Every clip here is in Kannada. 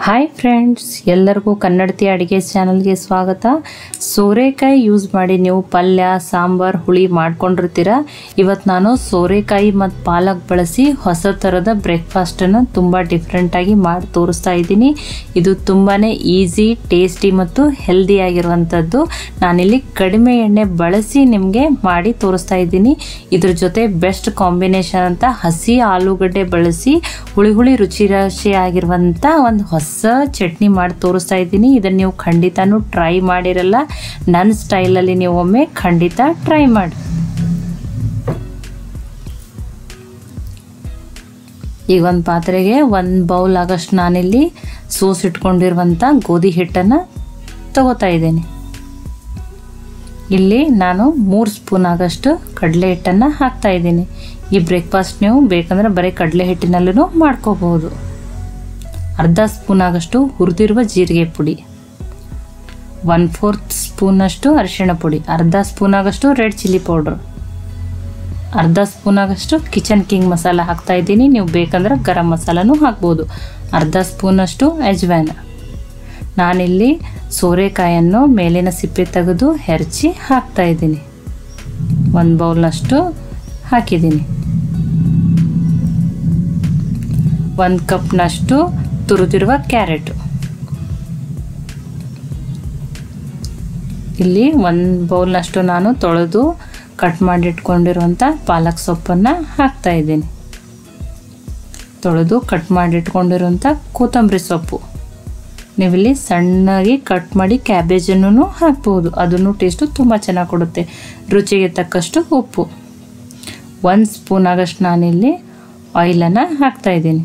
ಹಾಯ್ ಫ್ರೆಂಡ್ಸ್ ಎಲ್ಲರಿಗೂ ಕನ್ನಡತಿ ಅಡುಗೆ ಚಾನಲ್ಗೆ ಸ್ವಾಗತ ಸೋರೆಕಾಯಿ ಯೂಸ್ ಮಾಡಿ ನೀವು ಪಲ್ಯ ಸಾಂಬಾರು ಹುಳಿ ಮಾಡ್ಕೊಂಡಿರ್ತೀರ ಇವತ್ತು ನಾನು ಸೋರೆಕಾಯಿ ಮತ್ತು ಪಾಲಕ್ ಬಳಸಿ ಹೊಸ ಥರದ ಬ್ರೇಕ್ಫಾಸ್ಟನ್ನು ತುಂಬ ಡಿಫ್ರೆಂಟಾಗಿ ಮಾಡಿ ತೋರಿಸ್ತಾ ಇದ್ದೀನಿ ಇದು ತುಂಬಾ ಈಸಿ ಟೇಸ್ಟಿ ಮತ್ತು ಹೆಲ್ದಿ ಆಗಿರುವಂಥದ್ದು ನಾನಿಲ್ಲಿ ಕಡಿಮೆ ಎಣ್ಣೆ ಬಳಸಿ ನಿಮಗೆ ಮಾಡಿ ತೋರಿಸ್ತಾ ಇದ್ದೀನಿ ಇದ್ರ ಜೊತೆ ಬೆಸ್ಟ್ ಕಾಂಬಿನೇಷನ್ ಅಂತ ಹಸಿ ಆಲೂಗಡ್ಡೆ ಬಳಸಿ ಹುಳಿ ಹುಳಿ ರುಚಿ ರುಚಿ ಆಗಿರುವಂಥ ಒಂದು ಹೊಸ ಚಟ್ನಿ ಮಾಡಿ ತೋರಿಸ್ತಾ ಇದ್ದೀನಿ ಇದನ್ನು ನೀವು ಖಂಡಿತನೂ ಟ್ರೈ ಮಾಡಿರಲ್ಲ ನನ್ನ ಸ್ಟೈಲಲ್ಲಿ ನೀವು ಒಮ್ಮೆ ಖಂಡಿತ ಟ್ರೈ ಮಾಡಿ ಈಗ ಒಂದು ಪಾತ್ರೆಗೆ ಒಂದು ಬೌಲ್ ಆಗಷ್ಟು ನಾನಿಲ್ಲಿ ಸೋಸ್ ಇಟ್ಕೊಂಡಿರುವಂಥ ಗೋಧಿ ಹಿಟ್ಟನ್ನು ತಗೋತಾ ಇದ್ದೇನೆ ಇಲ್ಲಿ ನಾನು ಮೂರು ಸ್ಪೂನ್ ಆಗಷ್ಟು ಕಡಲೆ ಹಿಟ್ಟನ್ನು ಹಾಕ್ತಾ ಇದ್ದೀನಿ ಈ ಬ್ರೇಕ್ಫಾಸ್ಟ್ ನೀವು ಬೇಕಂದ್ರೆ ಬರೀ ಕಡಲೆ ಹಿಟ್ಟಿನಲ್ಲೂ ಮಾಡ್ಕೋಬಹುದು ಅರ್ಧ ಸ್ಪೂನ್ ಆಗಷ್ಟು ಹುರಿದಿರುವ ಜೀರಿಗೆ ಪುಡಿ ಒನ್ ಫೋರ್ತ್ ಸ್ಪೂನಷ್ಟು ಅರಿಶಿಣ ಪುಡಿ ಅರ್ಧ ಸ್ಪೂನ್ ಆಗಷ್ಟು ರೆಡ್ ಚಿಲ್ಲಿ ಪೌಡ್ರ್ ಅರ್ಧ ಸ್ಪೂನ್ ಆಗಷ್ಟು ಕಿಚನ್ ಕಿಂಗ್ ಮಸಾಲ ಹಾಕ್ತಾ ಇದ್ದೀನಿ ನೀವು ಬೇಕಂದ್ರೆ ಗರಂ ಮಸಾಲನೂ ಹಾಕ್ಬೋದು ಅರ್ಧ ಸ್ಪೂನಷ್ಟು ಅಜ್ವಾನ ನಾನಿಲ್ಲಿ ಸೋರೆಕಾಯನ್ನು ಮೇಲಿನ ಸಿಪ್ಪೆ ತೆಗೆದು ಹೆರಚಿ ಹಾಕ್ತಾ ಇದ್ದೀನಿ ಒಂದು ಬೌಲ್ನಷ್ಟು ಹಾಕಿದ್ದೀನಿ ಒಂದು ಕಪ್ನಷ್ಟು ತುರಿದಿರುವ ಕ್ಯಾರೆಟ್ ಇಲ್ಲಿ ಒಂದು ಬೌಲ್ನಷ್ಟು ನಾನು ತೊಳೆದು ಕಟ್ ಮಾಡಿಟ್ಕೊಂಡಿರುವಂಥ ಪಾಲಕ್ ಸೊಪ್ಪನ್ನು ಹಾಕ್ತಾ ಇದ್ದೀನಿ ತೊಳೆದು ಕಟ್ ಮಾಡಿಟ್ಕೊಂಡಿರುವಂಥ ಕೊತ್ತಂಬರಿ ಸೊಪ್ಪು ನೀವಿಲ್ಲಿ ಸಣ್ಣಗೆ ಕಟ್ ಮಾಡಿ ಕ್ಯಾಬೇಜನ್ನು ಹಾಕ್ಬೋದು ಅದನ್ನು ಟೇಸ್ಟು ತುಂಬ ಚೆನ್ನಾಗಿ ಕೊಡುತ್ತೆ ರುಚಿಗೆ ತಕ್ಕಷ್ಟು ಉಪ್ಪು ಒಂದು ಸ್ಪೂನ್ ಆಗಷ್ಟು ನಾನಿಲ್ಲಿ ಆಯಿಲನ್ನು ಹಾಕ್ತಾ ಇದ್ದೀನಿ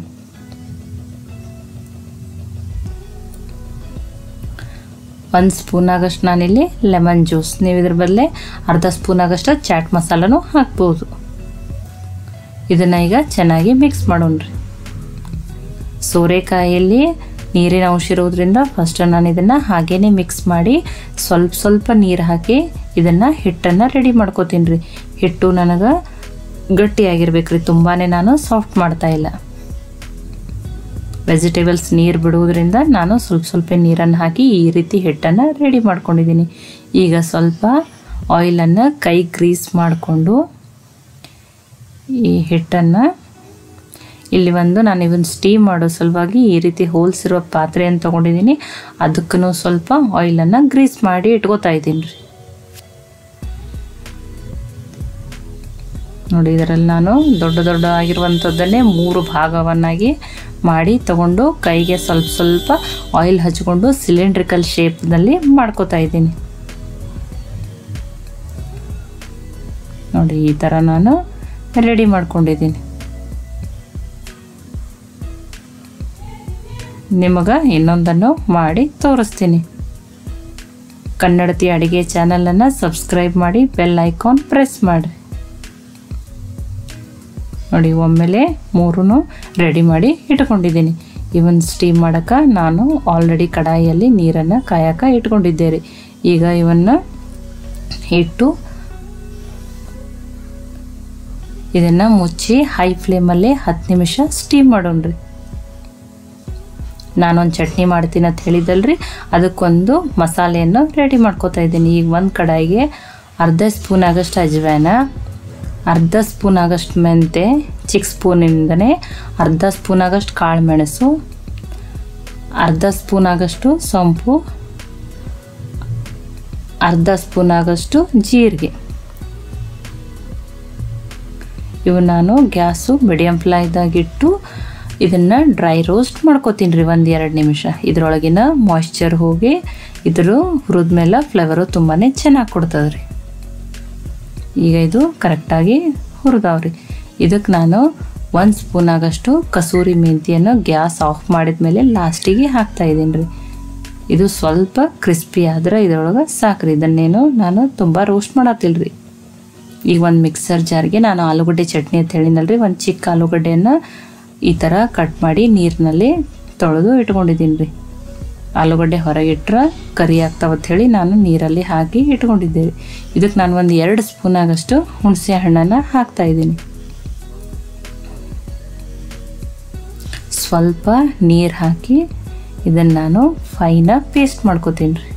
ಒಂದು ಸ್ಪೂನ್ ಆಗಷ್ಟು ನಾನಿಲ್ಲಿ ಲೆಮನ್ ಜ್ಯೂಸ್ ನೀವು ಇದ್ರ ಬದಲೇ ಅರ್ಧ ಸ್ಪೂನ್ ಆಗಷ್ಟು ಚಾಟ್ ಮಸಾಲನೂ ಹಾಕ್ಬೋದು ಇದನ್ನು ಈಗ ಚೆನ್ನಾಗಿ ಮಿಕ್ಸ್ ಮಾಡೋಣ್ರಿ ಸೋರೆಕಾಯಲ್ಲಿ ನೀರಿನ ಅಂಶ ಇರೋದ್ರಿಂದ ಫಸ್ಟ್ ನಾನು ಇದನ್ನು ಹಾಗೇ ಮಿಕ್ಸ್ ಮಾಡಿ ಸ್ವಲ್ಪ ಸ್ವಲ್ಪ ನೀರು ಹಾಕಿ ಇದನ್ನು ಹಿಟ್ಟನ್ನು ರೆಡಿ ಮಾಡ್ಕೋತೀನಿ ರೀ ಹಿಟ್ಟು ನನಗೆ ಗಟ್ಟಿಯಾಗಿರ್ಬೇಕು ರೀ ತುಂಬಾ ನಾನು ಸಾಫ್ಟ್ ಮಾಡ್ತಾ ಇಲ್ಲ ವೆಜಿಟೇಬಲ್ಸ್ ನೀರು ಬಿಡುವುದರಿಂದ ನಾನು ಸ್ವಲ್ಪ ಸ್ವಲ್ಪ ನೀರನ್ನು ಹಾಕಿ ಈ ರೀತಿ ಹಿಟ್ಟನ್ನು ರೆಡಿ ಮಾಡ್ಕೊಂಡಿದ್ದೀನಿ ಈಗ ಸ್ವಲ್ಪ ಆಯಿಲನ್ನು ಕೈ ಗ್ರೀಸ್ ಮಾಡಿಕೊಂಡು ಈ ಹಿಟ್ಟನ್ನು ಇಲ್ಲಿ ಒಂದು ನಾನು ಇವನ್ ಸ್ಟೀಮ್ ಮಾಡೋ ಸಲುವಾಗಿ ಈ ರೀತಿ ಹೋಲ್ಸ್ ಇರೋ ಪಾತ್ರೆಯನ್ನು ತೊಗೊಂಡಿದ್ದೀನಿ ಅದಕ್ಕೂ ಸ್ವಲ್ಪ ಆಯಿಲನ್ನು ಗ್ರೀಸ್ ಮಾಡಿ ಇಟ್ಕೋತಾ ಇದ್ದೀನಿ ರೀ ನೋಡಿ ಇದರಲ್ಲಿ ನಾನು ದೊಡ್ಡ ದೊಡ್ಡ ಆಗಿರುವಂಥದ್ದನ್ನೇ ಮೂರು ಭಾಗವನ್ನಾಗಿ ಮಾಡಿ ತಗೊಂಡು ಕೈಗೆ ಸ್ವಲ್ಪ ಸ್ವಲ್ಪ ಆಯಿಲ್ ಹಚ್ಕೊಂಡು ಸಿಲಿಂಡ್ರಿಕಲ್ ಶೇಪ್ನಲ್ಲಿ ಮಾಡ್ಕೋತಾ ಇದ್ದೀನಿ ನೋಡಿ ಈ ಥರ ನಾನು ರೆಡಿ ಮಾಡ್ಕೊಂಡಿದ್ದೀನಿ ನಿಮಗೆ ಇನ್ನೊಂದನ್ನು ಮಾಡಿ ತೋರಿಸ್ತೀನಿ ಕನ್ನಡತಿ ಅಡುಗೆ ಚಾನಲನ್ನು ಸಬ್ಸ್ಕ್ರೈಬ್ ಮಾಡಿ ಬೆಲ್ ಐಕಾನ್ ಪ್ರೆಸ್ ಮಾಡಿ ನೋಡಿ ಒಮ್ಮೆಲೆ ಮೂರೂ ರೆಡಿ ಮಾಡಿ ಇಟ್ಕೊಂಡಿದ್ದೀನಿ ಇವನ್ ಸ್ಟೀಮ್ ಮಾಡೋಕ್ಕೆ ನಾನು ಆಲ್ರೆಡಿ ಕಡಾಯಿಯಲ್ಲಿ ನೀರನ್ನು ಕಾಯಕ್ಕೆ ಇಟ್ಕೊಂಡಿದ್ದೆ ರೀ ಈಗ ಇವನ್ನು ಇಟ್ಟು ಇದನ್ನು ಮುಚ್ಚಿ ಹೈ ಫ್ಲೇಮಲ್ಲಿ ಹತ್ತು ನಿಮಿಷ ಸ್ಟೀಮ್ ಮಾಡೋಣ್ರಿ ನಾನೊಂದು ಚಟ್ನಿ ಮಾಡ್ತೀನಿ ಅಂತ ಹೇಳಿದಲ್ರಿ ಅದಕ್ಕೊಂದು ಮಸಾಲೆಯನ್ನು ರೆಡಿ ಮಾಡ್ಕೋತಾ ಇದ್ದೀನಿ ಈಗ ಒಂದು ಕಡಾಯಿಗೆ ಅರ್ಧ ಸ್ಪೂನ್ ಆಗಷ್ಟು ಅಜ್ವಾನ ಅರ್ಧ ಸ್ಪೂನ್ ಆಗಷ್ಟು ಮೆಂತೆ ಚಿಕ್ಕ ಸ್ಪೂನಿಂದನೇ ಅರ್ಧ ಸ್ಪೂನ್ ಆಗಷ್ಟು ಕಾಳು ಮೆಣಸು ಅರ್ಧ ಸ್ಪೂನ್ ಆಗಷ್ಟು ಸೊಂಪು ಅರ್ಧ ಸ್ಪೂನ್ ಆಗಷ್ಟು ಜೀರಿಗೆ ಇವು ನಾನು ಗ್ಯಾಸು ಮೀಡಿಯಮ್ ಫ್ಲೈದಾಗಿಟ್ಟು ಇದನ್ನು ಡ್ರೈ ರೋಸ್ಟ್ ಮಾಡ್ಕೋತೀನಿ ರೀ ಒಂದು ಎರಡು ನಿಮಿಷ ಇದರೊಳಗಿನ ಮಾಯ್ಶ್ಚರ್ ಹೋಗಿ ಇದ್ರ ಹುರಿದ ಮೇಲೆ ಫ್ಲೇವರು ತುಂಬಾ ಚೆನ್ನಾಗಿ ಕೊಡ್ತದೆ ರೀ ಈಗ ಇದು ಕರೆಕ್ಟಾಗಿ ಹುರಿದಾವ್ರಿ ಇದಕ್ಕೆ ನಾನು ಒಂದು ಸ್ಪೂನ್ ಆಗಷ್ಟು ಕಸೂರಿ ಮೆಂತಿಯನ್ನು ಗ್ಯಾಸ್ ಆಫ್ ಮಾಡಿದ ಮೇಲೆ ಲಾಸ್ಟಿಗೆ ಹಾಕ್ತಾ ಇದ್ದೀನಿ ರೀ ಇದು ಸ್ವಲ್ಪ ಕ್ರಿಸ್ಪಿ ಆದ್ರೆ ಇದರೊಳಗೆ ಸಾಕ್ರಿ ಇದನ್ನೇನು ನಾನು ತುಂಬ ರೋಸ್ಟ್ ಮಾಡತ್ತಿಲ್ಲ ರೀ ಈಗ ಒಂದು ಮಿಕ್ಸರ್ ಜಾರ್ಗೆ ನಾನು ಆಲೂಗಡ್ಡೆ ಚಟ್ನಿ ಅಂತ ಹೇಳಿನಲ್ರಿ ಒಂದು ಚಿಕ್ಕ ಆಲೂಗಡ್ಡೆಯನ್ನು ಈ ಥರ ಕಟ್ ಮಾಡಿ ನೀರಿನಲ್ಲಿ ತೊಳೆದು ಇಟ್ಕೊಂಡಿದ್ದೀನಿ ರೀ ಆಲೂಗಡ್ಡೆ ಹೊರಗಿಟ್ರೆ ಕರಿ ಆಗ್ತಾವತ್ತು ಹೇಳಿ ನಾನು ನೀರಲ್ಲಿ ಹಾಕಿ ಇಟ್ಕೊಂಡಿದ್ದೆ ರೀ ಇದಕ್ಕೆ ನಾನು ಒಂದು ಎರಡು ಸ್ಪೂನ್ ಆಗಷ್ಟು ಹುಣಸೆ ಹಣ್ಣನ್ನು ಹಾಕ್ತಾಯಿದ್ದೀನಿ ಸ್ವಲ್ಪ ನೀರು ಹಾಕಿ ಇದನ್ನು ನಾನು ಫೈನ ಪೇಸ್ಟ್ ಮಾಡ್ಕೋತೀನಿ ರೀ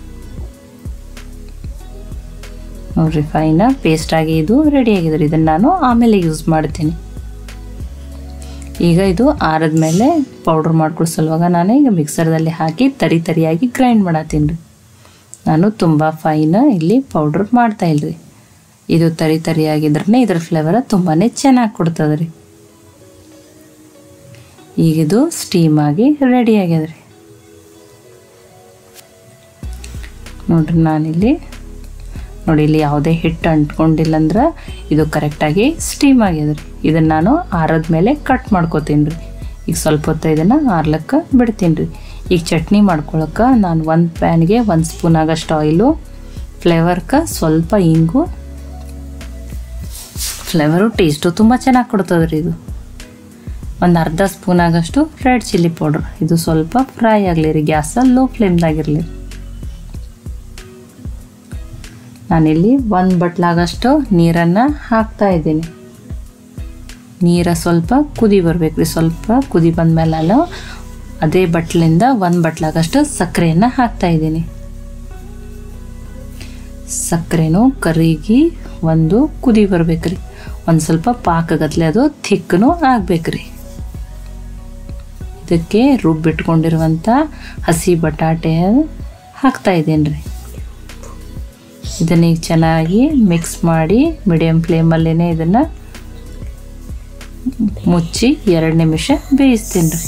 ನೋಡಿರಿ ಫೈನ ಪೇಸ್ಟ್ ಆಗಿ ಇದು ರೆಡಿ ಆಗಿದೆ ರೀ ಇದನ್ನು ನಾನು ಆಮೇಲೆ ಯೂಸ್ ಮಾಡ್ತೀನಿ ಈಗ ಇದು ಆರದ ಮೇಲೆ ಪೌಡ್ರ್ ಮಾಡ್ಕೊಳ್ಳೋ ಸಲುವಾಗ ನಾನು ಈಗ ಮಿಕ್ಸರ್ದಲ್ಲಿ ಹಾಕಿ ತರಿ ತರಿಯಾಗಿ ಗ್ರೈಂಡ್ ಮಾಡತ್ತೀನಿ ರೀ ನಾನು ತುಂಬ ಫೈನ ಇಲ್ಲಿ ಪೌಡ್ರ್ ಮಾಡ್ತಾ ಇಲ್ರಿ ಇದು ತರಿ ತರಿಯಾಗಿದ್ರೆ ಇದ್ರ ಫ್ಲೇವರ ತುಂಬಾ ಚೆನ್ನಾಗಿ ಕೊಡ್ತದೆ ರೀ ಈಗಿದು ಸ್ಟೀಮ್ ಆಗಿ ರೆಡಿ ಆಗ್ಯದ ರೀ ನೋಡ್ರಿ ನಾನಿಲ್ಲಿ ನೋಡಿ ಇಲ್ಲಿ ಯಾವುದೇ ಹಿಟ್ಟು ಅಂಟ್ಕೊಂಡಿಲ್ಲ ಅಂದ್ರೆ ಇದು ಕರೆಕ್ಟಾಗಿ ಸ್ಟೀಮ್ ಆಗ್ಯದ ರೀ ಇದನ್ನು ನಾನು ಆರದ ಮೇಲೆ ಕಟ್ ಮಾಡ್ಕೋತೀನಿ ರೀ ಈಗ ಸ್ವಲ್ಪ ಹೊತ್ತು ಇದನ್ನು ಆರ್ಲಕ್ಕೆ ಬಿಡ್ತೀನಿ ರೀ ಈಗ ಚಟ್ನಿ ಮಾಡ್ಕೊಳಕ್ಕೆ ನಾನು ಒಂದು ಪ್ಯಾನ್ಗೆ ಒಂದು ಸ್ಪೂನ್ ಆಗಷ್ಟು ಆಯಿಲು ಫ್ಲೇವರ್ಗೆ ಸ್ವಲ್ಪ ಇಂಗು ಫ್ಲೇವರು ಟೇಸ್ಟು ತುಂಬ ಚೆನ್ನಾಗಿ ಕೊಡ್ತದೆ ರೀ ಇದು ಒಂದು ಅರ್ಧ ಸ್ಪೂನ್ ಆಗಷ್ಟು ರೆಡ್ ಚಿಲ್ಲಿ ಪೌಡ್ರ್ ಇದು ಸ್ವಲ್ಪ ಫ್ರೈ ಆಗಲಿ ರೀ ಗ್ಯಾಸ ಲೋ ಫ್ಲೇಮ್ದಾಗಿರಲಿ ನಾನಿಲ್ಲಿ ಒಂದು ಬಟ್ಲಾಗಷ್ಟು ನೀರನ್ನು ಹಾಕ್ತಾ ಇದ್ದೀನಿ ನೀರ ಸ್ವಲ್ಪ ಕುದಿ ಬರ್ಬೇಕು ರೀ ಸ್ವಲ್ಪ ಕುದಿ ಬಂದಮೇಲೆ ನಾನು ಅದೇ ಬಟ್ಲಿಂದ ಒಂದು ಬಟ್ಲಾಗಷ್ಟು ಸಕ್ಕರೆಯನ್ನು ಹಾಕ್ತಾ ಇದ್ದೀನಿ ಸಕ್ಕರೆನೂ ಕರಿಗಿ ಒಂದು ಕುದಿ ಬರ್ಬೇಕು ರೀ ಒಂದು ಸ್ವಲ್ಪ ಪಾಕಗತ್ಲೆ ಅದು ಥಿಕ್ಕನೂ ಆಗ್ಬೇಕ್ರಿ ಇದಕ್ಕೆ ರುಬ್ಬಿಟ್ಕೊಂಡಿರುವಂಥ ಹಸಿ ಬಟಾಟೆ ಹಾಕ್ತಾ ಇದ್ದೀನಿ ರೀ ಇದನ್ನ ಈಗ ಚೆನ್ನಾಗಿ ಮಿಕ್ಸ್ ಮಾಡಿ ಮೀಡಿಯಮ್ ಫ್ಲೇಮಲ್ಲೇ ಇದನ್ನು ಮುಚ್ಚಿ ಎರಡು ನಿಮಿಷ ಬೇಯಿಸ್ತೀನಿ ರೀ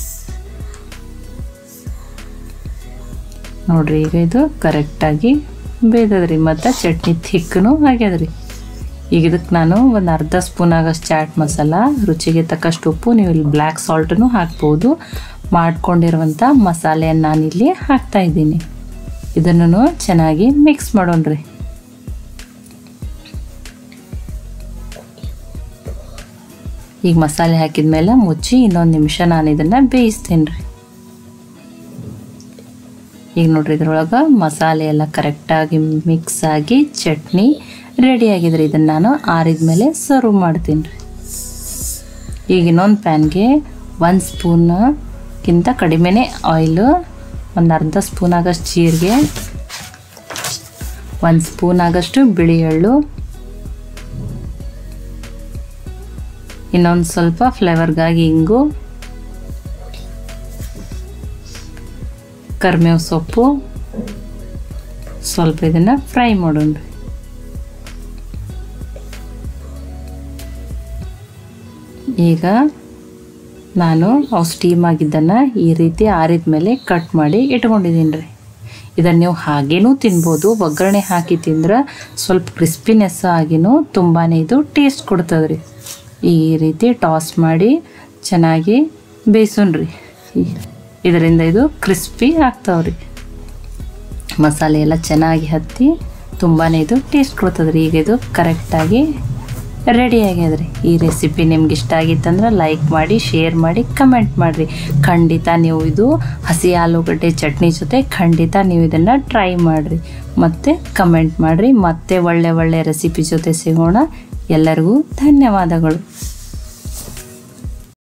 ನೋಡ್ರಿ ಈಗ ಇದು ಕರೆಕ್ಟಾಗಿ ಬೇಯ್ದದ್ರಿ ಮತ್ತು ಚಟ್ನಿ ಥಿಕ್ಕನೂ ಆಗ್ಯದ್ರಿ ಈಗ ಇದಕ್ಕೆ ನಾನು ಒಂದು ಅರ್ಧ ಸ್ಪೂನ್ ಆಗಷ್ಟು ಚಾಟ್ ಮಸಾಲ ರುಚಿಗೆ ತಕ್ಕಷ್ಟು ಉಪ್ಪು ನೀವು ಇಲ್ಲಿ ಬ್ಲ್ಯಾಕ್ ಸಾಲ್ಟನ್ನು ಹಾಕ್ಬೋದು ಮಾಡ್ಕೊಂಡಿರುವಂಥ ಮಸಾಲೆಯನ್ನು ನಾನಿಲ್ಲಿ ಹಾಕ್ತಾ ಇದ್ದೀನಿ ಇದನ್ನು ಚೆನ್ನಾಗಿ ಮಿಕ್ಸ್ ಮಾಡೋಣ್ರಿ ಈಗ ಮಸಾಲೆ ಹಾಕಿದ ಮೇಲೆ ಮುಚ್ಚಿ ಇನ್ನೊಂದು ನಿಮಿಷ ನಾನು ಇದನ್ನು ಬೇಯಿಸ್ತೀನಿ ರೀ ಈಗ ನೋಡ್ರಿ ಇದ್ರೊಳಗೆ ಮಸಾಲೆ ಎಲ್ಲ ಕರೆಕ್ಟಾಗಿ ಮಿಕ್ಸ್ ಆಗಿ ಚಟ್ನಿ ರೆಡಿ ಆಗಿದ್ರಿ ಇದನ್ನು ನಾನು ಆರಿದ ಮೇಲೆ ಸರ್ವ್ ಮಾಡ್ತೀನಿ ರೀ ಈಗ ಇನ್ನೊಂದು ಪ್ಯಾನ್ಗೆ ಒಂದು ಸ್ಪೂನ್ಗಿಂತ ಕಡಿಮೆನೇ ಆಯಿಲು ಒಂದು ಅರ್ಧ ಸ್ಪೂನ್ ಆಗಷ್ಟು ಜೀರಿಗೆ ಒಂದು ಸ್ಪೂನ್ ಆಗಷ್ಟು ಬಿಳಿ ಎಳ್ಳು ಇನ್ನೊಂದು ಸ್ವಲ್ಪ ಫ್ಲೇವರ್ಗಾಗಿ ಇಂಗು ಕರ್ಮೇವು ಸೊಪ್ಪು ಸ್ವಲ್ಪ ಇದನ್ನು ಫ್ರೈ ಮಾಡೋಣ ಈಗ ನಾನು ಅವು ಸ್ಟೀಮ್ ಆಗಿದ್ದನ್ನು ಈ ರೀತಿ ಆರಿದ ಮೇಲೆ ಕಟ್ ಮಾಡಿ ಇಟ್ಕೊಂಡಿದ್ದೀನಿ ರೀ ಇದನ್ನು ನೀವು ಹಾಗೇನೂ ತಿನ್ಬೋದು ಒಗ್ಗರಣೆ ಹಾಕಿ ತಿಂದ್ರೆ ಸ್ವಲ್ಪ ಕ್ರಿಸ್ಪಿನೆಸ್ ಆಗಿನೂ ತುಂಬಾ ಇದು ಟೇಸ್ಟ್ ಕೊಡ್ತದೆ ರೀ ಈ ರೀತಿ ಟಾಸ್ ಮಾಡಿ ಚೆನ್ನಾಗಿ ಬೇಯಿಸೋಣ್ರಿ ಇದರಿಂದ ಇದು ಕ್ರಿಸ್ಪಿ ಆಗ್ತಾವ್ರಿ ಮಸಾಲೆ ಎಲ್ಲ ಚೆನ್ನಾಗಿ ಹತ್ತಿ ತುಂಬಾ ಇದು ಟೇಸ್ಟ್ ಕೊಡ್ತದೆ ರೀ ಈಗ ಇದು ಕರೆಕ್ಟಾಗಿ ರೆಡಿ ಆಗ್ಯದ್ರಿ ಈ ರೆಸಿಪಿ ನಿಮ್ಗೆ ಇಷ್ಟ ಆಗಿತ್ತಂದ್ರೆ ಲೈಕ್ ಮಾಡಿ ಶೇರ್ ಮಾಡಿ ಕಮೆಂಟ್ ಮಾಡಿರಿ ಖಂಡಿತ ನೀವು ಇದು ಹಸಿ ಆಲೂಗಡ್ಡೆ ಚಟ್ನಿ ಜೊತೆ ಖಂಡಿತ ನೀವು ಇದನ್ನು ಟ್ರೈ ಮಾಡಿರಿ ಮತ್ತು ಕಮೆಂಟ್ ಮಾಡಿರಿ ಮತ್ತೆ ಒಳ್ಳೆ ಒಳ್ಳೆ ರೆಸಿಪಿ ಜೊತೆ ಸಿಗೋಣ ಎಲ್ಲರಿಗೂ ಧನ್ಯವಾದಗಳು